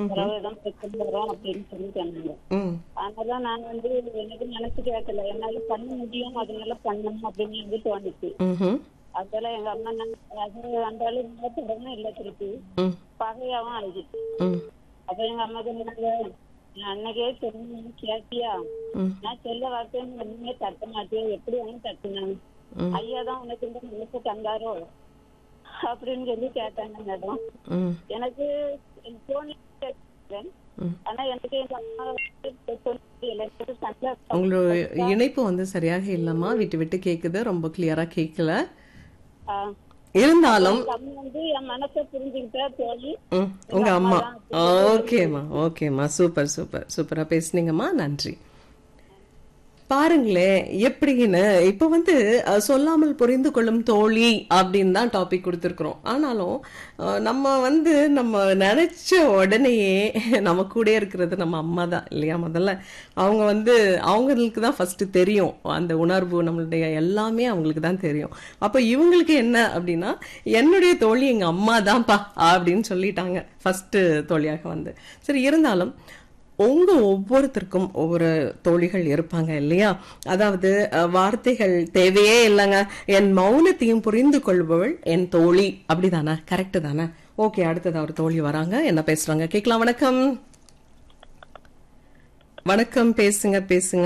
பிறகு தான் பிரச்சனை வரும் அப்படின்னு சொல்லி சொன்னாங்க ம் அதனால நான் வந்து எனக்கு நினைச்சு கேட்கல என்னால பண்ண முடியும் அதனால பண்ணணும் அப்படின்னு வந்து தோணுச்சு ம்ஹும். அதெல்லாம் எங்க அம்மா நான் அது அந்த அளவு தொடர்ந்து இல்ல திருப்பி ம் பகையாவும் ஆயிடுச்சு ம் அப்ப எங்க அம்மா சொன்னாங்க "நான் அன்னைக்கே சொன்னேன் கேட்டியா ம் நான் சொல்ல வார்த்தையை நீ ஒண்ணுமே தட்ட மாட்டியா எப்படி வேணும் தட்டுனாங்க ம். ஐயா தான் உனக்கு இந்த மனசு தந்தாரோ அப்படின்னு சொல்லி கேட்டாங்க மேடம் ம் எனக்கு தோணி ம். ஆனா எனக்கு எங்க அம்மா வந்து சொன்னது எனக்கு சந்தோஷம் உங்களோட இணைப்பு வந்து சரியாக இல்லம்மா விட்டு விட்டு கேக்குது ரொம்ப கிளியரா கேட்கல ஆஹ் இருந்தாலும் எங்க அம்மா வந்து என் மனசை புரிஞ்சுக்கிட்டா தோழி ம், உங்க அம்மா ஓகேம்மா ஓகேம்மா சூப்பர் சூப்பர் சூப்பரா பேசுனீங்கம்மா நன்றி பாருங்களேன் எப்படின்னு இப்ப வந்து அஹ், சொல்லாமல் புரிந்து கொள்ளும் தோழி அப்படின்னு தான் டாபிக் கொடுத்துருக்குறோம் ஆனாலும் அஹ், நம்ம வந்து நம்ம நினைச்ச உடனேயே நம்ம கூட இருக்கிறது நம்ம அம்மா தான் இல்லையா முதல்ல அவங்க வந்து அவங்களுக்கு தான் ஃபர்ஸ்ட் தெரியும் அந்த உணர்வு நம்மளுடைய எல்லாமே அவங்களுக்கு தான் தெரியும் அப்ப இவங்களுக்கு என்ன அப்படின்னா என்னுடைய தோழி எங்க அம்மா தான்ப்பா அப்படின்னு சொல்லிட்டாங்க ஃபர்ஸ்ட் தோழியாக வந்து சரி இருந்தாலும் உங்க ஒவ்வொருத்தருக்கும் ஒவ்வொரு தோழிகள் இருப்பாங்க இல்லையா அதாவது அஹ், வார்த்தைகள் தேவையே இல்லைங்க என் மௌனத்தையும் புரிந்து கொள்பவள் என் தோழி அப்படிதானே கரெக்ட் தானே ஓகே அடுத்தது அவர் தோழி வராங்க என்ன பேசுறாங்க கேட்கலாம் வணக்கம் வணக்கம் பேசுங்க பேசுங்க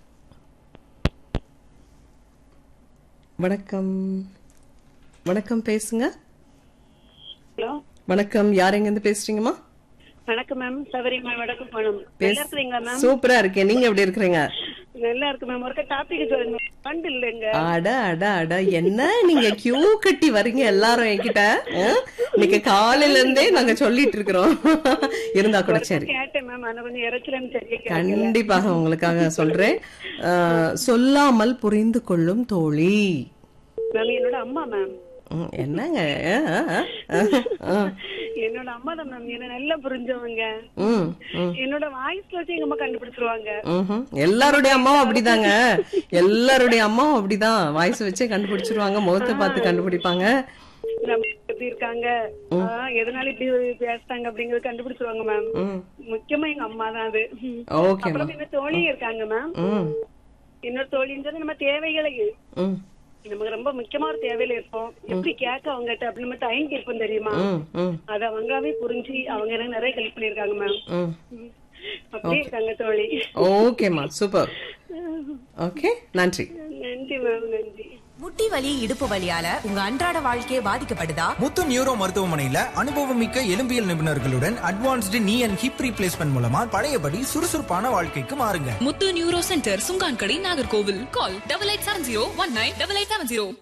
வணக்கம் வணக்கம் பேசுங்க ஹலோ வணக்கம் யார் எங்க இருந்து பேசுறீங்கம்மா வணக்கம் மேம் சபரி மேம் வணக்கம் மேடம் நல்லா இருக்கிறீங்களா மேம் சூப்பரா இருக்கேன் நீங்க எப்படி இருக்கிறீங்க நல்லா இருக்கு மேம் ஒரு டாபிக் சொல்லுங்க ஃபண்ட் இல்லைங்க அட அட அட என்ன நீங்க கியூ கட்டி வர்றீங்க எல்லாரும் என்கிட்ட ஆ? இன்னைக்கு காலையில இருந்தே நாங்க சொல்லிட்டு இருக்கிறோம் இருந்தா கூட சரி கேட்டேன் மேம் ஆனா கொஞ்சம் இறைச்சலன்னு தெரியல கண்டிப்பாக உங்களுக்காக சொல்றேன் ஆ, சொல்லாமல் புரிந்து கொள்ளும் தோழி மேம் என்னோட அம்மா மேம் ம், என்னங்க ஆ, ஆ, ஆ, ஆ. என்னோட அம்மா தான் மேம் என்ன நல்லா புரிஞ்சவங்க ம், ம், என்னோட வாய்ஸ்ல வச்சு எங்க அம்மா கண்டுபிடிச்சிருவாங்க ம்ஹும். எல்லாருடைய அம்மாவும் அப்படிதாங்க எல்லாருடைய அம்மாவும் அப்படிதான் வாய்ஸ் வச்சே கண்டுபிடிச்சிருவாங்க முகத்தை பார்த்து கண்டுபிடிப்பாங்க நம்ம எப்படி இருக்காங்க ஆ, எதனால இப்படி பேசுறாங்க அப்படிங்கறது கண்டுபிடிச்சிருவாங்க மேம் ம் முக்கியமா எங்க அம்மா தான் அது ஓகேம்மா அப்புறம் என்ன தோழி இருக்காங்க மேம் ம் இன்னொரு தோழின்றது நம்ம தேவைகளை ம் நமக்கு ரொம்ப முக்கியமா ஒரு தேவையில இருப்போம் எப்படி கேட்க அவங்ககிட்ட அப்படி நம்ம டைம் கேட்போம் தெரியுமா ம் ம் அத அவங்களாவே புரிஞ்சு அவங்க எனக்கு நிறைய ஹெல்ப் பண்ணிருக்காங்க மேம் ம் அப்படியே இருக்காங்க தோழி ஓகேம்மா சூப்பர் ஓகே நன்றி நன்றி மேம் நன்றி முட்டி வலி இடுப்பு வலியால உங்க அன்றாட வாழ்க்கையே பாதிக்கப்படுதா முத்து நியூரோ மருத்துவமனையில அனுபவமிக்க எலும்பியல் நிபுணர்களுடன் அட்வான்ஸ்டு நீ அண்ட் ஹிப் ரீப்ளேஸ்மெண்ட் மூலமா பழையபடி சுறுசுறுப்பான வாழ்க்கைக்கு மாறுங்க Muthu Neuro Centre Sungankadai Nagercoil call double eight seven zero one nine double eight seven zero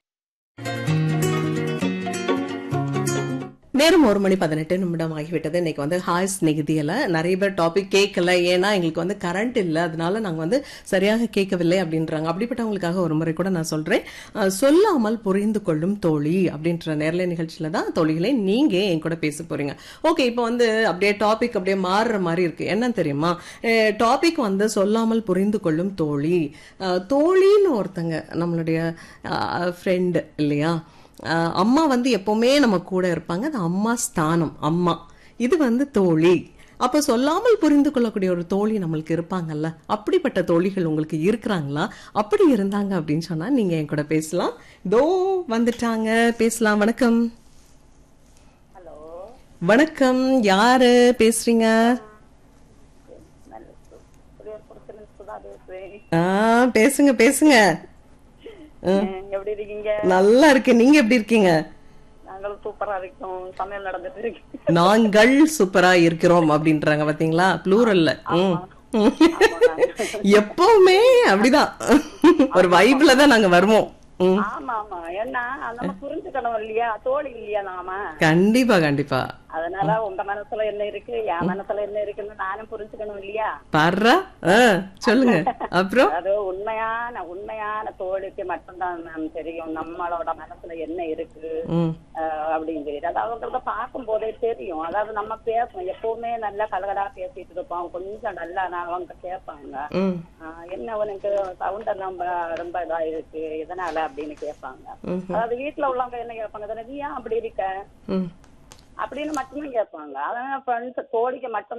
நேரம் ஒரு மணி பதினெட்டு நிமிடம் ஆகிவிட்டது இன்னைக்கு வந்து ஹாய் ஸ்நேகிதியில நிறைய பேர் டாபிக் கேட்கல ஏன்னா எங்களுக்கு வந்து கரண்ட் இல்லை அதனால நாங்க வந்து சரியாக கேட்கவில்லை அப்படின்றாங்க அப்படிப்பட்டவங்களுக்காக ஒரு முறை கூட நான் சொல்றேன் அஹ், சொல்லாமல் புரிந்து கொள்ளும் தோழி அப்படின்ற நேரலை நிகழ்ச்சியில தான் தோழிகளை நீங்க என் கூட பேச போறீங்க ஓகே இப்போ வந்து அப்படியே டாபிக் அப்படியே மாறுற மாதிரி இருக்கு என்ன தெரியுமா டாபிக் வந்து சொல்லாமல் புரிந்து கொள்ளும் தோழி அஹ், தோழின்னு ஒருத்தங்க நம்மளுடைய ஃப்ரெண்டு இல்லையா ஆஹ் அம்மா வந்து எப்பவுமே நம்ம கூட இருப்பாங்க அது அம்மா ஸ்தானம் அம்மா இது வந்து தோழி அப்ப சொல்லாமல் புரிந்து கொள்ளக்கூடிய ஒரு தோழி நம்மளுக்கு இருப்பாங்கல்ல அப்படிப்பட்ட தோழிகள் உங்களுக்கு இருக்கிறாங்களா அப்படி இருந்தாங்க அப்படின்னு சொன்னா நீங்க என் கூட பேசலாம் தோ வந்துட்டாங்க பேசலாம் வணக்கம் ஹலோ வணக்கம் யாரு பேசுறீங்க சுதா பேசுறேன் ஆ பேசுங்க பேசுங்க எப்படி இருக்கீங்க நல்லா இருக்கேன் நீங்க எப்படி இருக்கீங்க நாங்களும் சூப்பரா இருக்கோம் சமையல் நடந்துட்டு இருக்கு நாங்கள் சூப்பரா இருக்கிறோம் அப்படின்றாங்க பாத்தீங்களா ப்ளூரல்ல ம் எப்பவுமே அப்படிதான் ஒரு வைப்ல தான் நாங்க வருவோம் ம். ஆமா ஆமா ஏன்னா நம்ம புரிஞ்சுக்கணும் இல்லையா தோழி இல்லையா நாம கண்டிப்பா கண்டிப்பா அதனால உங்க மனசுல என்ன இருக்கு என் மனசுல என்ன இருக்குன்னு நானும் புரிஞ்சுக்கணும் இல்லையா பாடுறா ஆ, சொல்லுங்க அப்புறம் அது உண்மையான உண்மையான தோழிக்கு மட்டும்தான் மேம் தெரியும் நம்மளோட மனசுல என்ன இருக்கு ம் அஹ் அப்படின்னு சொல்லிட்டு அது அவங்கள பார்க்கும் போதே தெரியும் அதாவது நம்ம பேசுவோம் எப்பவுமே நல்லா கலகலா பேசிட்டு இருப்போம் கொஞ்சம் நல்லா நான் அவங்க கேட்பாங்க ம் ஆஹ் என்ன உனக்கு சவுண்ட் ரொம்ப ரொம்ப இதா இருக்கு எதனால அப்படின்னு கேட்பாங்க அதாவது வீட்டுல உள்ளவங்க என்ன கேட்பாங்க "தானே, நீ ஏன் அப்படி இருக்க ம் அப்படின்னு மட்டும்தான் கேட்பாங்க அதனால ஃப்ரெண்ட்ஸ் தோழிக்கு மட்டும்